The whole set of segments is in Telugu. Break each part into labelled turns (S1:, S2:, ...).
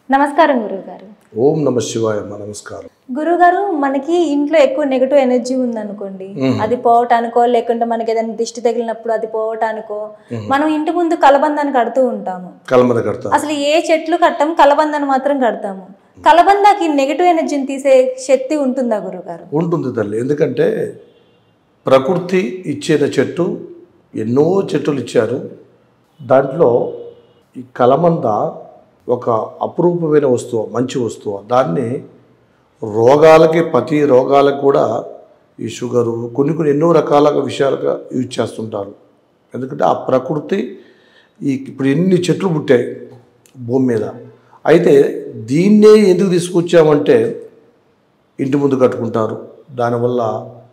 S1: నమస్కారం గురువుగారు
S2: ఓం నమ శివాయ అమ్మ నమస్కారం
S1: గురువుగారు మనకి ఇంట్లో ఎక్కువ నెగటివ్ ఎనర్జీ ఉందనుకోండి అది పోవటానికో లేకుంటే మనకి ఏదైనా దిష్టి తగిలినప్పుడు అది పోవటానికో మనం ఇంటి ముందు కలబందాన్ని కడుతూ ఉంటాము
S2: కలమద కడతా
S1: అసలు ఏ చెట్లు కట్టం కలబందాన్ని మాత్రం కడతాము కలబందాకి నెగటివ్ ఎనర్జీని తీసే శక్తి ఉంటుందా గురువుగారు
S2: ఉంటుంది తల్లి ఎందుకంటే ప్రకృతి ఇచ్చిన చెట్టు ఎన్నో చెట్టులు ఇచ్చారు దాంట్లో ఈ కలమంద ఒక అపురూపమైన వస్తువు మంచి వస్తువు దాన్ని రోగాలకి ప్రతి రోగాలకు కూడా ఈ షుగరు కొన్ని కొన్ని ఎన్నో రకాల విషయాలుగా యూజ్ చేస్తుంటారు ఎందుకంటే ఆ ప్రకృతి ఈ ఇప్పుడు ఎన్ని చెట్లు పుట్టాయి భూమి మీద అయితే దీన్నే ఎందుకు తీసుకొచ్చామంటే ఇంటి ముందు కట్టుకుంటారు దానివల్ల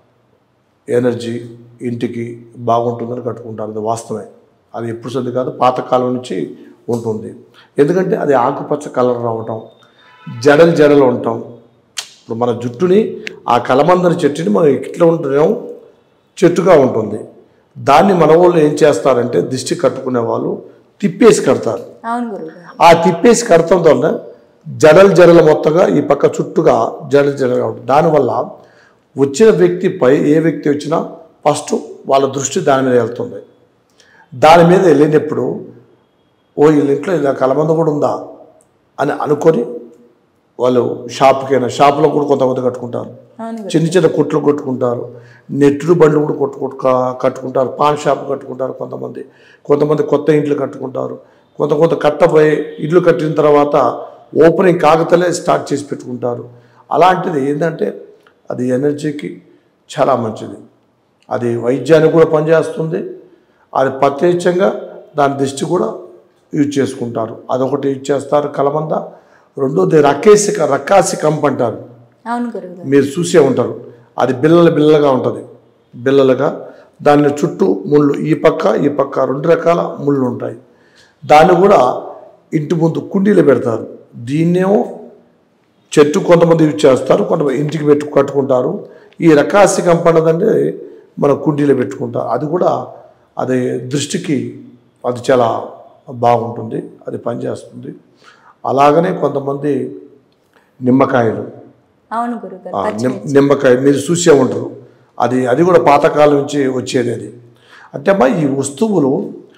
S2: ఎనర్జీ ఇంటికి బాగుంటుందని కట్టుకుంటారు అది వాస్తవమే అది ఎప్పుడు సంది కాదు పాతకాలం నుంచి ఉంటుంది ఎందుకంటే అది ఆకుపచ్చ కలర్ రావటం జడలు జడలు ఉంటాం ఇప్పుడు మన జుట్టుని ఆ కలమందని చెట్టుని మనం ఇట్లా ఉంటున్నాం చెట్టుగా ఉంటుంది దాన్ని మన వాళ్ళు ఏం చేస్తారంటే దిష్టి కట్టుకునే వాళ్ళు తిప్పేసి కడతారు
S1: అవును గురువుగారు
S2: ఆ తిప్పేసి కడతాం వల్ల జడలు జడలు మొత్తంగా ఈ పక్క చుట్టుగా జడలు జడలుగా ఉంటుంది దానివల్ల వచ్చిన వ్యక్తి పై ఏ వ్యక్తి వచ్చినా ఫస్ట్ వాళ్ళ దృష్టి దాని మీద వెళ్తుంది దాని మీద వెళ్ళినప్పుడు ఓ వీళ్ళ ఇంట్లో ఇలా కలమంద కూడా ఉందా అని అనుకొని వాళ్ళు షాప్కైనా షాపులో కూడా కొంతమంది కట్టుకుంటారు
S1: అవును గురు
S2: చిన్న చిన్న కొట్లు కొట్టుకుంటారు నెట్టుడు బండ్లు కూడా కొట్టు కొట్టు కా- కట్టుకుంటారు పాన్ షాప్ కట్టుకుంటారు కొంతమంది కొంతమంది కొత్త ఇండ్లు కట్టుకుంటారు కొంత కొంత కట్టపోయి ఇల్లు కట్టిన తర్వాత ఓపెనింగ్ కాకతలే స్టార్ట్ చేసి పెట్టుకుంటారు అలాంటిది ఏంటంటే అది ఎనర్జీకి చాలా మంచిది అది వైద్యానికి కూడా పనిచేస్తుంది అది ప్రత్యక్షంగా దాని దిష్టి కూడా యూజ్ చేసుకుంటారు అదొకటి యూజ్ చేస్తారు కలమంద రెండోది రకేసి రక్కాసి కంప్ అంటారు
S1: అవును గురువుగారు
S2: మీరు చూసే ఉంటారు అది బిల్లలు బిల్లలుగా ఉంటుంది బిల్లలుగా దాని చుట్టూ ముళ్ళు ఈ పక్క ఈ పక్క రెండు రకాల ముళ్ళు ఉంటాయి దాన్ని కూడా ఇంటి ముందు కుండీలు పెడతారు దీన్నేమో చెట్టు కొంతమంది యూజ్ చేస్తారు కొంతమంది ఇంటికి పెట్టు కట్టుకుంటారు ఈ రకాసి కంపన్నదంటే మన కుండీలో పెట్టుకుంటారు అది కూడా అది దృష్టికి అది చాలా బాగుంటుంది అది పనిచేస్తుంది అలాగనే కొంతమంది నిమ్మకాయలు
S1: అవును గురువుగారు
S2: ఆ, నిమ్- నిమ్మకాయ మీరు చూసే ఉంటారు అది అది కూడా పాతకాలం నుంచి వచ్చేది అది అంటే అమ్మా ఈ వస్తువులు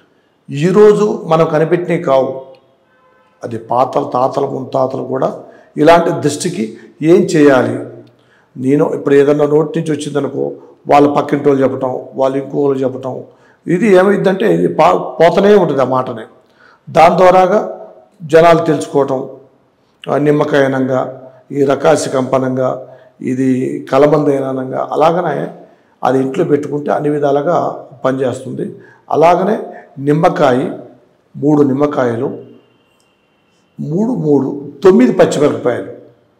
S2: ఈరోజు మనం కనిపెట్టినవి కావు అది పాతల తాతల ముత్తాతలు కూడా ఇలాంటి దృష్టికి ఏం చేయాలి నేను ఇప్పుడు ఏదన్నా నోటి నుంచి వచ్చిందనుకో వాళ్ళ పక్కింటి వాళ్ళు చెప్పటం వాళ్ళు ఇంకో వాళ్ళు చెప్పటం ఇది ఏమైందంటే ఇది పా పోతనే ఉంటుంది ఆ మాటనే దాని ద్వారాగా జనాలు తెలుసుకోవటం ఆ నిమ్మకాయనంగా ఈ రకాసి కంపనంగా ఇది కలబందైనంగా అలాగనే అది ఇంట్లో పెట్టుకుంటే అన్ని విధాలుగా పనిచేస్తుంది అలాగనే నిమ్మకాయ మూడు నిమ్మకాయలు మూడు మూడు తొమ్మిది పచ్చిమిరపకాయలు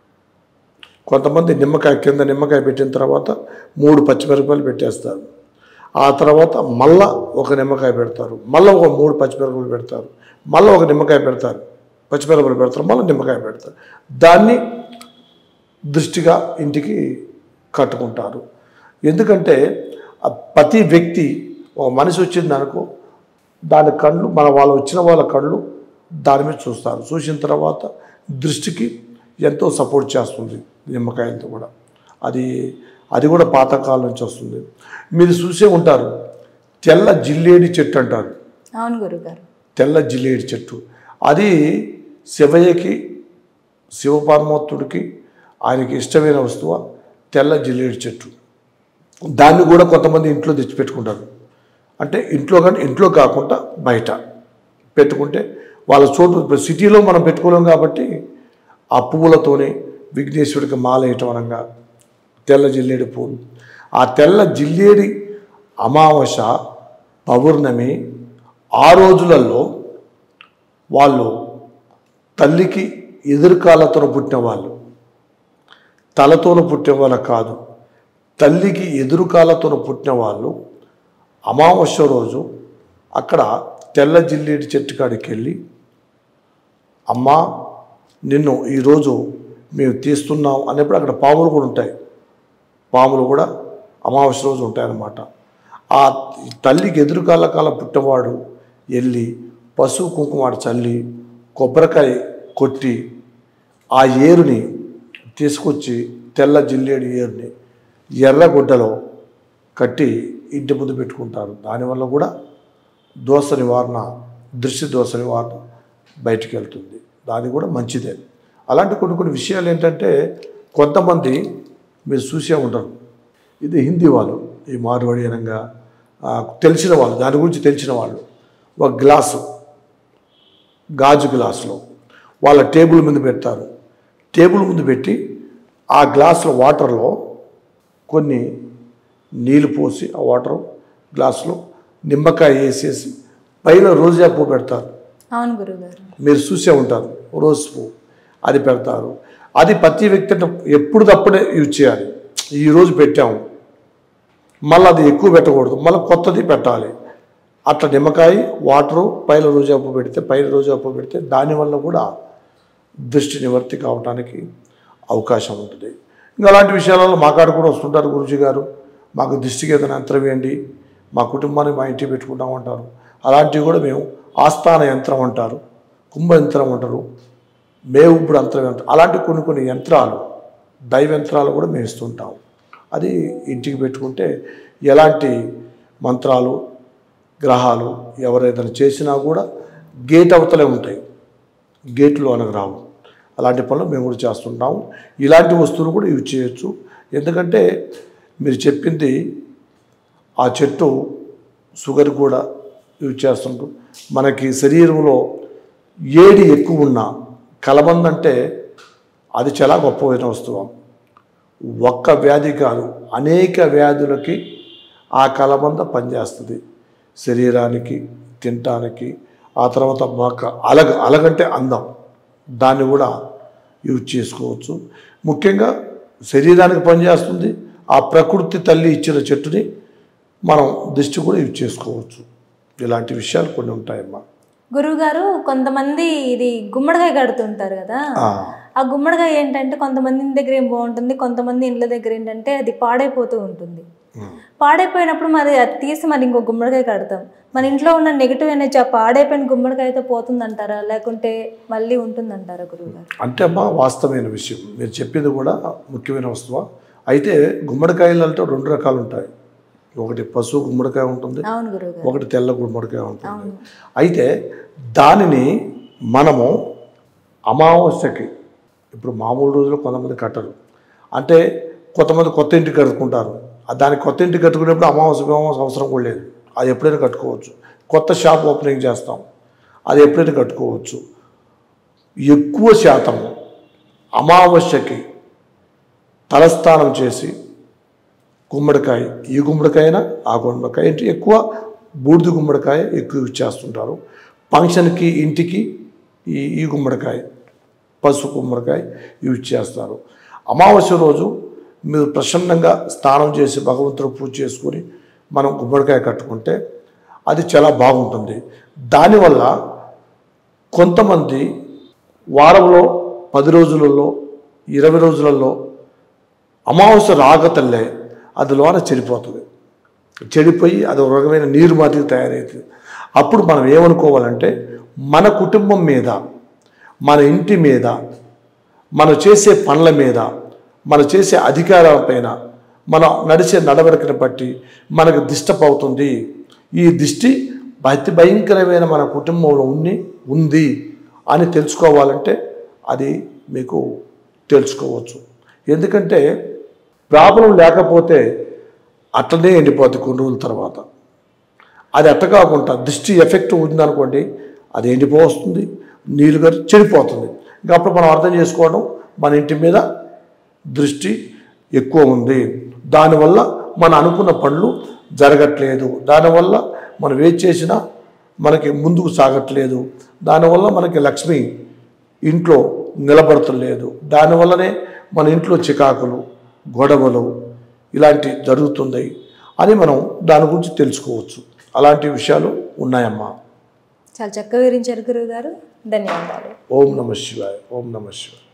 S2: కొంతమంది నిమ్మకాయ కింద నిమ్మకాయ పెట్టిన తర్వాత మూడు పచ్చిమిరపకాయలు పెట్టేస్తారు ఆ తర్వాత మళ్ళా ఒక నిమ్మకాయ పెడతారు మళ్ళీ ఒక మూడు పచ్చిమిరపకాయలు పెడతారు మళ్ళీ ఒక నిమ్మకాయ పెడతారు పచ్చిమిరపకాయలు పెడతారు మళ్ళీ నిమ్మకాయ పెడతారు దాన్ని దృష్టిగా ఇంటికి కట్టుకుంటారు ఎందుకంటే ఆ ప్రతి వ్యక్తి ఒక మనిషి వచ్చింది అనుకో దాని కళ్ళు మన వాళ్ళు వచ్చిన వాళ్ళ కళ్ళు దాని మీద చూస్తారు చూసిన తర్వాత దృష్టికి ఎంతో సపోర్ట్ చేస్తుంది నిమ్మకాయలతో కూడా అది అది కూడా పాతకాలం నుంచి వస్తుంది మీరు చూసే ఉంటారు తెల్ల జిల్లేడి చెట్టు అంటారు
S1: అవును గురువుగారు
S2: తెల్ల జిల్లేడి చెట్టు అది శివయ్యకి శివపరమాత్ముడికి ఆయనకి ఇష్టమైన వస్తువు తెల్ల జిల్లేడి చెట్టు దాన్ని కూడా కొంతమంది ఇంట్లో తెచ్చిపెట్టుకుంటారు అంటే ఇంట్లో కానీ ఇంట్లో కాకుండా బయట పెట్టుకుంటే వాళ్ళ చోటు ఇప్పుడు సిటీలో మనం పెట్టుకోలేం కాబట్టి ఆ పువ్వులతోనే విఘ్నేశ్వరుడికి మాల వేయటం అనగా తెల్ల జిల్లేడి పువ్వులు ఆ తెల్ల జిల్లేడి అమావాస పౌర్ణమి ఆ రోజులలో వాళ్ళు తల్లికి ఎదురుకాళ్ళతో పుట్టిన వాళ్ళు తలతోన పుట్టిన వాళ్ళ కాదు తల్లికి ఎదురుకాళ్ళతో పుట్టిన వాళ్ళు అమావాస్య రోజు అక్కడ తెల్ల జిల్లేడి చెట్టు కాడికి వెళ్ళి అమ్మా నిన్ను ఈరోజు మేము తీస్తున్నాం అనేప్పుడు అక్కడ పాములు కూడా ఉంటాయి పాములు కూడా అమావాస్య రోజు ఉంటాయన్నమాట ఆ తల్లికి ఎదురుకాల కాలం పుట్టినవాడు వెళ్ళి పశువు కుంకుమాడు చల్లి కొబ్బరికాయ కొట్టి ఆ ఏరుని తీసుకొచ్చి తెల్ల జిల్లేడు ఏరుని ఎర్రగుడ్డలో కట్టి ఇంటి ముందు పెట్టుకుంటారు దానివల్ల కూడా దోష నివారణ దృష్టి దోష నివారణ బయటికి వెళ్తుంది దాని కూడా మంచిదే అలాంటి కొన్ని కొన్ని విషయాలు ఏంటంటే కొంతమంది మీరు చూసే ఉంటారు ఇది హిందీ వాళ్ళు ఈ మార్వాడి అనగా ఆ, తెలిసిన వాళ్ళు దాని గురించి తెలిసిన వాళ్ళు ఒక గ్లాసు గాజు గ్లాసులో వాళ్ళ టేబుల్ మీద పెడతారు టేబుల్ ముందు పెట్టి ఆ గ్లాసులో వాటర్లో కొన్ని నీళ్ళు పోసి ఆ వాటర్ గ్లాసులో నిమ్మకాయ వేసేసి పైన రోజా పువ్వు పెడతారు
S1: అవును గురువుగారు
S2: మీరు చూసే ఉంటారు రోజ్ పువ్వు అది పెడతారు అది ప్రతి వ్యక్తి అంటే ఎప్పుడుదప్పుడే యూజ్ చేయాలి ఈరోజు పెట్టాము మళ్ళీ అది ఎక్కువ పెట్టకూడదు మళ్ళీ కొత్తది పెట్టాలి అట్లా నిమ్మకాయ వాటరు పైన రోజా పువ్వు పెడితే పైన రోజా పువ్వు పెడితే దానివల్ల కూడా దృష్టి నివర్తి కావడానికి అవకాశం ఉంటుంది ఇంకా అలాంటి విషయాలలో మాకాడు కూడా వస్తుంటారు గురుజీ గారు మాకు దృష్టికి ఏదైనా యంత్రం వేయండి మా కుటుంబాన్ని మా ఇంటికి పెట్టుకుంటాం అంటారు అలాంటివి కూడా మేము ఆస్థాన యంత్రం అంటారు కుంభ యంత్రం అంటారు మేవుప్పుడు యంత్రం అంటారు అలాంటి కొన్ని కొన్ని యంత్రాలు దైవ యంత్రాలు కూడా మేము ఇస్తుంటాం అది ఇంటికి పెట్టుకుంటే ఎలాంటి మంత్రాలు గ్రహాలు ఎవరైనా చేసినా కూడా గేట్ అవతలే ఉంటాయి గేట్లు అనకు రావు అలాంటి పనులు మేము కూడా చేస్తుంటాము ఇలాంటి వస్తువులు కూడా యూజ్ చేయొచ్చు ఎందుకంటే మీరు చెప్పింది ఆ చెట్టు షుగర్ కూడా యూజ్ చేస్తుంటాం మనకి శరీరంలో ఏడి ఎక్కువ ఉన్న కలబంద అంటే అది చాలా గొప్పమైన వస్తువు ఒక్క వ్యాధి కాదు అనేక వ్యాధులకి ఆ కలబంద పనిచేస్తుంది శరీరానికి తినటానికి ఆ తర్వాత మాకు అలగ అలగంటే అందం దాన్ని కూడా యూజ్ చేసుకోవచ్చు ముఖ్యంగా శరీరానికి పనిచేస్తుంది ఆ ప్రకృతి తల్లి ఇచ్చిన చెట్టుని మనం దిష్టి కూడా యూజ్ చేసుకోవచ్చు ఇలాంటి విషయాలు కొన్ని ఉంటాయమ్మా
S1: గురువుగారు కొంతమంది ఇది గుమ్మడికాయ కడుతుంటారు కదా
S2: ఆ,
S1: ఆ గుమ్మడికాయ ఏంటంటే కొంతమంది ఇంటి దగ్గర ఏం బాగుంటుంది కొంతమంది ఇండ్ల దగ్గర ఏంటంటే అది పాడైపోతూ ఉంటుంది
S2: ఉమ్.
S1: పాడైపోయినప్పుడు మరి అది తీసి మరి ఇంకో గుమ్మడికాయ కడతాం మన ఇంట్లో ఉన్న నెగిటివ్ ఎనర్జీ ఆ పాడైపోయిన గుమ్మడికాయతో పోతుందంటారా లేకుంటే మళ్ళీ ఉంటుందంటారా గురువుగారు
S2: అంటే అమ్మా వాస్తవమైన విషయం మీరు చెప్పింది కూడా ముఖ్యమైన వస్తువు అయితే గుమ్మడికాయలు అంటే రెండు రకాలు ఉంటాయి ఒకటి పశువు గుమ్మడికాయ ఉంటుంది
S1: అవును గురువుగారు
S2: ఒకటి తెల్ల గుమ్మడికాయ ఉంటుంది అయితే దానిని మనము అమావాస్యకి ఇప్పుడు మామూలు రోజుల్లో కొంతమంది కట్టరు అంటే కొంతమంది కొత్త ఇంటికి కట్టుకుంటారు ఆ దానికి కొత్త ఇంటికి కట్టుకునేప్పుడు అమావాస్య అమావాస్య అవసరం కూడా లేదు అది ఎప్పుడైనా కట్టుకోవచ్చు కొత్త షాప్ ఓపెనింగ్ చేస్తాం అది ఎప్పుడైనా కట్టుకోవచ్చు ఎక్కువ శాతం అమావాస్యకి తలస్నానం చేసి గుమ్మడికాయ ఈ గుమ్మడికాయనా ఆ గుమ్మడికాయ అంటే ఎక్కువ బూడిద గుమ్మడికాయ ఎక్కువ యూజ్ చేస్తుంటారు ఫంక్షన్కి ఇంటికి ఈ ఈ గుమ్మడికాయ పసుపు గుమ్మడికాయ యూజ్ చేస్తారు అమావాస్య రోజు మీరు ప్రసన్నంగా స్నానం చేసి భగవంతుడు పూజ చేసుకొని మనం గుమ్మడికాయ కట్టుకుంటే అది చాలా బాగుంటుంది దానివల్ల కొంతమంది వారంలో పది రోజులలో ఇరవై రోజులలో అమావాస్య రాగతల్లే అది లోన చెడిపోతుంది చెడిపోయి అది ఒక రకమైన నీరు మాదిరి తయారవుతుంది అప్పుడు మనం ఏమనుకోవాలంటే మన కుటుంబం మీద మన ఇంటి మీద మనం చేసే పనుల మీద మనం చేసే అధికారాల పైన మనం నడిచే నడవడికను బట్టి మనకు డిస్టర్బ్ అవుతుంది ఈ దిష్టి అతి భయంకరమైన మన కుటుంబంలో ఉన్ని ఉంది అని తెలుసుకోవాలంటే అది మీకు తెలుసుకోవచ్చు ఎందుకంటే ప్రాబ్లం లేకపోతే అట్లనే ఎండిపోద్ది కొన్ని రోజుల తర్వాత అది అట్ట కాకుండా దృష్టి ఎఫెక్ట్ ఉందనుకోండి అది ఎండిపోతుంది నీళ్ళుగా చెడిపోతుంది ఇంకా అప్పుడు మనం అర్థం చేసుకోవడం మన ఇంటి మీద దృష్టి ఎక్కువ ఉంది దానివల్ల మన అనుకున్న పనులు జరగట్లేదు దానివల్ల మనం ఏది చేసినా మనకి ముందుకు సాగట్లేదు దానివల్ల మనకి లక్ష్మి ఇంట్లో నిలబడతలేదు దానివల్లనే మన ఇంట్లో చికాకులు గొడవలు ఇలాంటి జరుగుతుంది అని మనం దాని గురించి తెలుసుకోవచ్చు అలాంటి విషయాలు ఉన్నాయమ్మా
S1: చాలా చక్కగా వివరించారు గురువు గారు ధన్యవాదాలు
S2: ఓం నమ శివాయ ఓం నమ శివాయ